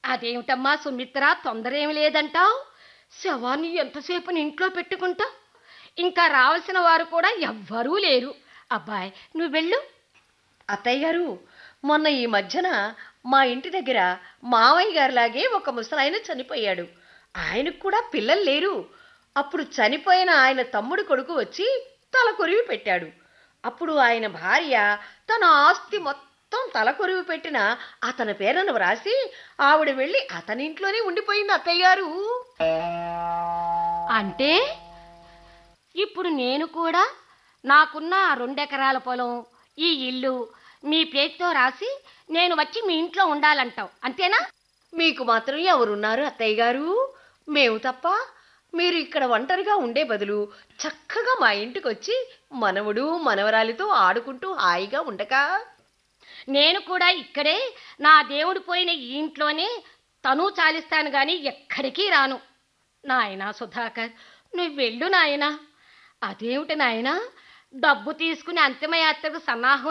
అదేమిటమ్మా సుమిత్ర తొందర ఏమి లేదంటావు శవాన్ని ఎంతసేపు ఇంట్లో పెట్టుకుంటావు ఇంకా రావాల్సిన వారు కూడా ఎవ్వరూ లేరు అబ్బాయ్ నువ్వు వెళ్ళు అత్తయ్య గారు మొన్న ఈ మధ్యన మా ఇంటి దగ్గర మావయ్య గారిలాగే ఒక ముసలాయన చనిపోయాడు ఆయనకు కూడా పిల్లలు లేరు అప్పుడు చనిపోయిన ఆయన తమ్ముడు కొడుకు వచ్చి తల కొరివి పెట్టాడు అప్పుడు ఆయన భార్య తన ఆస్తి మొత్తం తల కొరివి పెట్టిన అతని పేరును వ్రాసి ఆవిడ వెళ్ళి అతని ఇంట్లోనే ఉండిపోయింది అత్తయ్య గారు అంటే ఇప్పుడు నేను కూడా నాకున్న ఆ రెండెకరాల పొలం ఈ ఇల్లు మీ పేరుతో రాసి నేను వచ్చి మీ ఇంట్లో ఉండాలంటావు అంతేనా మీకు మాత్రం ఎవరున్నారు అత్తయ్య గారు మేము తప్ప మీరు ఇక్కడ ఒంటరిగా ఉండే బదులు చక్కగా మా ఇంటికి వచ్చి మనవడు మనవరాలితో ఆడుకుంటూ హాయిగా ఉండక నేను కూడా ఇక్కడే నా దేవుడు పోయిన ఈ ఇంట్లోనే తను చాలిస్తాను గాని ఎక్కడికి రాను నాయనా సుధాకర్ నువ్వు వెళ్ళు నాయనా అదేమిటి నాయనా డబ్బు తీసుకుని అంతిమయాత్రకు సన్నాహం